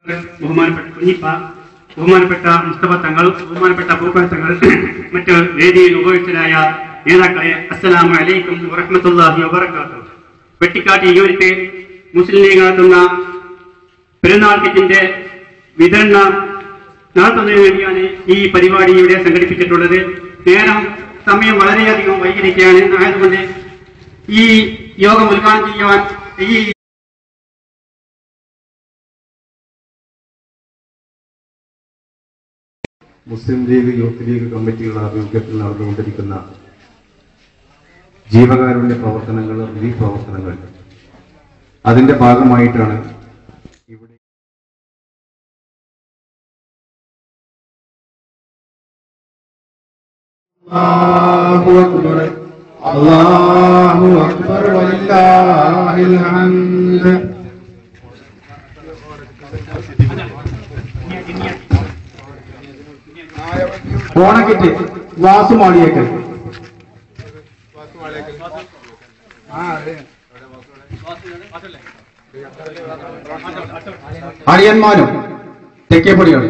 ബഹുമാനപ്പെട്ട കുഞ്ഞിപ്പ ബഹുമാനപ്പെട്ട മുസ്തഫ തങ്ങൾ ബഹുമാനപ്പെട്ട പൂക്കോയ തങ്ങൾ മറ്റ് വേദിയിൽ ഉപയോഗിച്ചതായ നേതാക്കളെ അസ്സലാമു അലൈക്കും വറഹ്മത്തുള്ളാഹി വബറകാതുഹു വെട്ടിക്കാട്ടി യൂണിറ്റ് മുസ്ലിം ലീഗ് നടത്തുന്ന പെരുന്നാൾ കിറ്റിന്റെ വിതരണം നടത്തുന്നതിന് വേണ്ടിയാണ് ഈ പരിപാടി ഇവിടെ സംഘടിപ്പിച്ചിട്ടുള്ളത് നേരം സമയം വളരെയധികം വൈകിരിക്കുകയാണ് ആയതുകൊണ്ട് ഈ യോഗം ഉദ്ഘാടനം ചെയ്യുവാൻ ഈ മുസ്ലിം ലീഗ് യൂത്ത് ലീഗ് കമ്മിറ്റികളുടെ ആഭിമുഖ്യത്തിൽ നടന്നുകൊണ്ടിരിക്കുന്ന ജീവകാരുണ്യ പ്രവർത്തനങ്ങൾ റിലീഫ് പ്രവർത്തനങ്ങൾ അതിന്റെ ഭാഗമായിട്ടാണ് ഇവിടെ الله أكبر الله أكبر ولله الحمد ഓണക്കിറ്റ് വാസു മാളിയേക്കൽ അളിയന്മാരും തെക്കേപ്പൊടികൾ